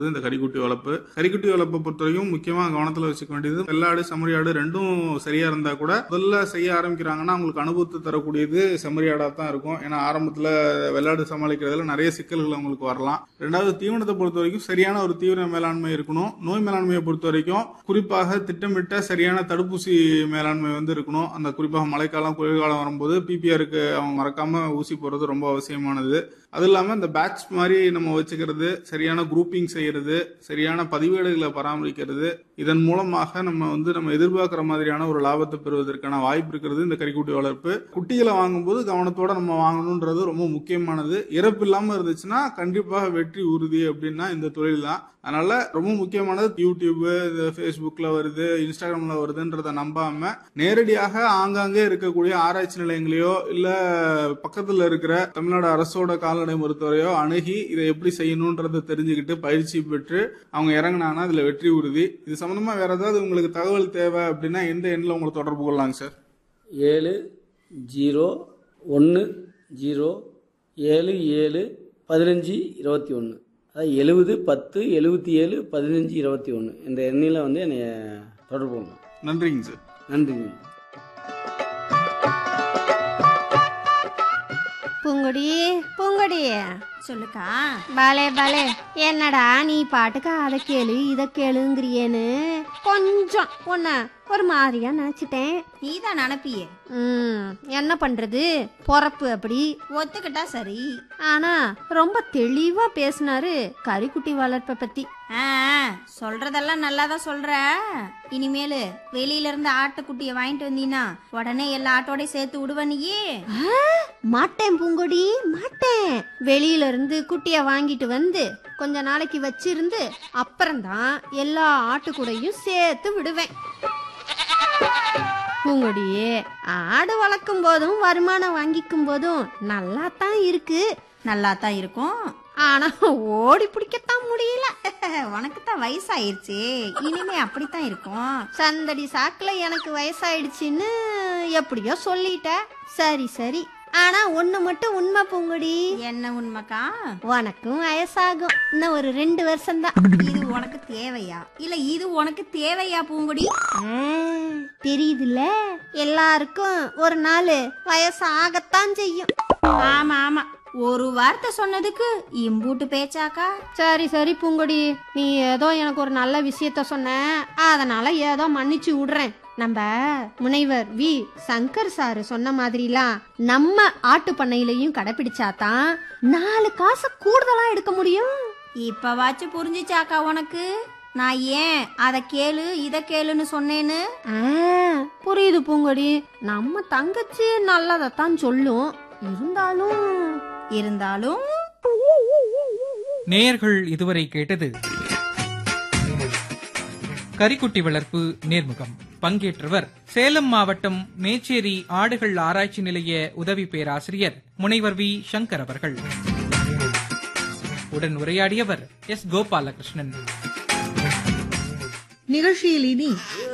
இந்த கறிக்குட்டி வளர்ப்பு கறிக்குட்டி வளர்ப்பை பொறுத்த வரைக்கும் முக்கியமா கவனத்துல வச்சுக்க வேண்டியது வெள்ளாடு செம்மறியாடு ரெண்டும் சரியா இருந்தா கூட முதல்ல செய்ய ஆரம்பிக்கிறாங்கன்னா அவங்களுக்கு அனுபவத்தை தரக்கூடியது செம்மறியாடா தான் இருக்கும் ஏன்னா ஆரம்பத்துல வெள்ளாடு சமாளிக்கிறதுல நிறைய சிக்கல்கள் அவங்களுக்கு வரலாம் ரெண்டாவது தீவனத்தை பொறுத்த வரைக்கும் சரியான ஒரு தீவிர மேலாண்மை இருக்கணும் நோய் மேலாண்மையை பொறுத்த வரைக்கும் குறிப்பாக திட்டமிட்ட சரியான தடுப்பூசி மேலாண்மை வந்து இருக்கணும் அந்த குறிப்பாக மழைக்காலம் குளிர்காலம் வரும்போது பிபிஆருக்கு அவங்க மறக்காம ஊசி போடுறது ரொம்ப அவசியமானது அது இல்லாம இந்த பேட்ச் மாதிரி நம்ம வச்சுக்கிறது சரியான குரூப்பிங் செய்யறது சரியான பதிவேடுகளை பராமரிக்கிறது இதன் மூலமாக நம்ம வந்து நம்ம எதிர்பார்க்கிற மாதிரியான ஒரு லாபத்தை பெறுவதற்கான வாய்ப்பு இருக்கிறது இந்த கறிக்குட்டி வளர்ப்பு குட்டிகளை வாங்கும்போது கவனத்தோட நம்ம வாங்கணுன்றது ரொம்ப முக்கியமானது இறப்பு இல்லாம இருந்துச்சுன்னா கண்டிப்பாக வெற்றி உறுதி அப்படின்னா இந்த தொழில் தான் அதனால ரொம்ப முக்கியமானது யூடியூப் இந்த ஃபேஸ்புக்ல வருது இன்ஸ்டாகிராம்ல வருதுன்றத நம்பாம நேரடியாக ஆங்காங்கே இருக்கக்கூடிய ஆராய்ச்சி நிலையங்களையோ இல்ல பக்கத்துல இருக்கிற தமிழ்நாடு அரசோட கால்நடை மருத்துவரையோ அணுகி இதை எப்படி செய்யணுன்றதை தெரிஞ்சுக்கிட்டு பயிற்சி பெற்று அவங்க இறங்கினாங்கன்னா இதுல வெற்றி உறுதி இது சம்பந்தமா வேற ஏதாவது உங்களுக்கு தகவல் தேவை அப்படின்னா எந்த எண்ணில் உங்களை தொடர்பு கொள்ளலாங்க சார் ஏழு ஜீரோ ஒன்று ஜீரோ ஏழு ஏழு பதினஞ்சு இருபத்தி ஒன்று அதாவது எழுபது பத்து எழுபத்தி ஏழு பதினஞ்சு இருபத்தி ஒன்று இந்த எண்ணில் வந்து என்னை தொடர்பு கொள்ளலாம் நன்றிங்க சார் நன்றிங்க பூங்கொடி பூங்கொடி சொல்லுக்கா பலே பலே என்னடா நீ பாட்டுக்கு அதை கேளு இதை கேளுங்கிறியேன்னு கொஞ்சம் உன்ன ஒரு மாதிரியா நினைச்சிட்டேன் நீ தான் நினப்பியே ம் என்ன பண்றது பொறப்பு அப்படி ஒத்துக்கிட்டா சரி ஆனா ரொம்ப தெளிவா பேசினாரு கறிக்குட்டி வளர்ப்பை பத்தி ஆ சொல்றதெல்லாம் நல்லா தான் சொல்ற இனிமேலு வெளியில இருந்து ஆட்டுக்குட்டியை வாங்கிட்டு வந்தீங்கன்னா உடனே எல்லா ஆட்டோடய சேர்த்து விடுவ நீயே ஆ, மாட்டேன் பூங்கொடி மாட்டேன் வெளியில இருந்து குட்டிய வாங்கிட்டு வந்து கொஞ்ச நாளைக்கு வச்சிருந்து அப்புறம்தான் எல்லா ஆட்டுக்கூடையும் சேர்த்து விடுவேன் பூங்கொடி ஆடு வளர்க்கும் போதும் வருமானம் வாங்கிக்கும் போதும் நல்லா தான் இருக்கு நல்லா தான் இருக்கும் ஆனா ஓடி பிடிக்கத்தான் முடியல உனக்கு தான் வயசாயிருச்சு இனிமே அப்படித்தான் இருக்கும் சந்தடி சாக்குல எனக்கு வயசாயிடுச்சுன்னு எப்படியோ சொல்லிட்ட சரி சரி ஆனா ஒண்ணு மட்டும் உண்மை பூங்குடி என்ன உண்மைக்கா உனக்கும் வயசாகும் இன்னும் ஒரு ரெண்டு வருஷம் தான் இது உனக்கு தேவையா இல்ல இது உனக்கு தேவையா பூங்குடி தெரியுதுல்ல எல்லாருக்கும் ஒரு நாள் வயசு ஆகத்தான் செய்யும் ஆமா ஆமா ஒரு வார்த்தை சொன்னதுக்கு இம்பூட்டு பேச்சாக்கா சரி சரி பூங்கொடி நீ ஏதோ எனக்கு ஒரு நல்ல விஷயத்த சொன்ன அதனால ஏதோ மன்னிச்சு விடுறேன் நம்ம முனைவர் வி சங்கர் சாரு சொன்ன மாதிரிலாம் நம்ம ஆட்டு பண்ணையிலையும் கடைபிடிச்சாதான் நாலு காசு கூடுதலா எடுக்க முடியும் இப்பவாச்சும் புரிஞ்சுச்சாக்கா உனக்கு நான் ஏன் அதை கேளு இதை கேளுன்னு சொன்னேன்னு ஆ, புரியுது பூங்கொடி நம்ம தங்கச்சி நல்லதைத்தான் சொல்லும் இருந்தாலும் இருந்தாலும் நேயர்கள் இதுவரை கேட்டது கரிக்குட்டி வளர்ப்பு நேர்முகம் பங்கேற்றவர் சேலம் மாவட்டம் மேச்சேரி ஆடுகள் ஆராய்ச்சி நிலைய உதவி பேராசிரியர் முனைவர் வி சங்கர் அவர்கள் உடன் உரையாடியவர் எஸ் கோபாலகிருஷ்ணன் நிகழ்ச்சியில் இனி